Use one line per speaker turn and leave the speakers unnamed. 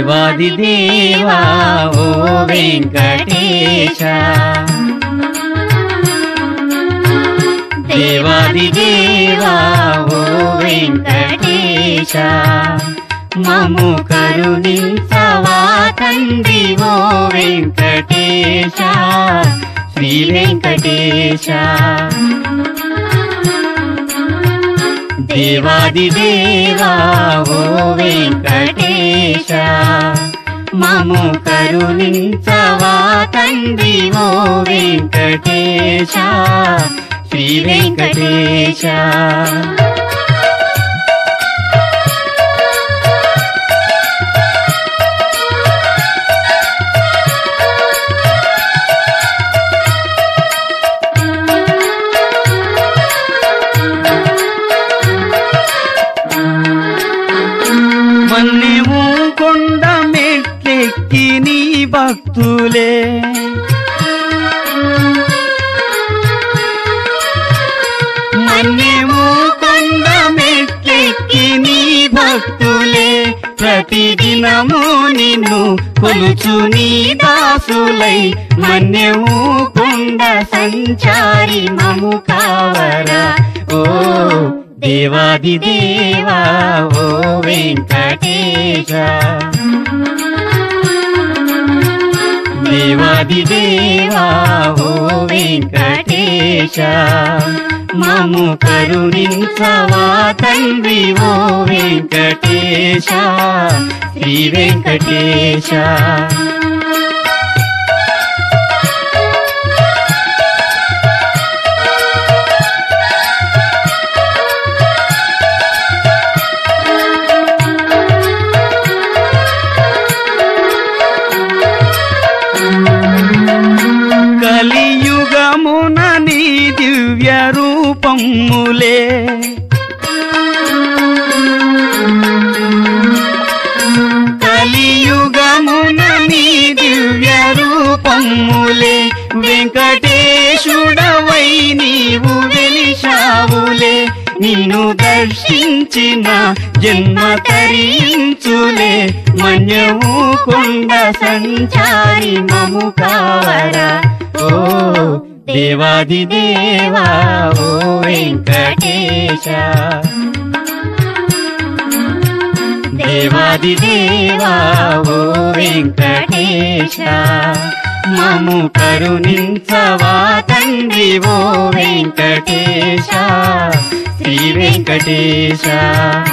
దేవాది దేవా ఓ వెంకటేశ దేవాది దేవా ఓ వెంకటేశ మము కరుణించవా తండ్రి ఓ వెంకటేశ శ్రీ వెంకటేశ దేవాది దేవా ఓ వెంకటేశ మము కరుణించవా తండ్రి ఓ వెంకటేశ శ్రీ వెంకటేశ మన్నెము కొండ మెట్లెక్కి నీ భక్తులే మన్నెము కొండ మెట్లెక్కి నీ భక్తులే ప్రతిదినము నిన్ను కొలుచు నీ దాసులై మన్యము కొండ సంచారి మము కావరా ఓ దేవాది దేవా ఓ వెంకటేశ దేవాది దేవా ఓ వెంకటేశ మము కరుణించవా తండ్రి ఓ వెంకటేశ శ్రీ వెంకటేశ కలియుగమున నీ దివ్య రూపములే కలియుగమున నీ దివ్య రూపములే వెంకటేశుడవై నీవు వెలిశావులే నిన్ను దర్శించిన జన్మ తరించులే మన్యము కొండ సంచారి మము కావరా ఓ దేవాది దేవా ఓ వెంకటేశ దేవాది దేవా ఓ వెంకటేశ మము కరుణించవా తండ్రి ఓ వెంకటేశ శ్రీ వెంకటేశ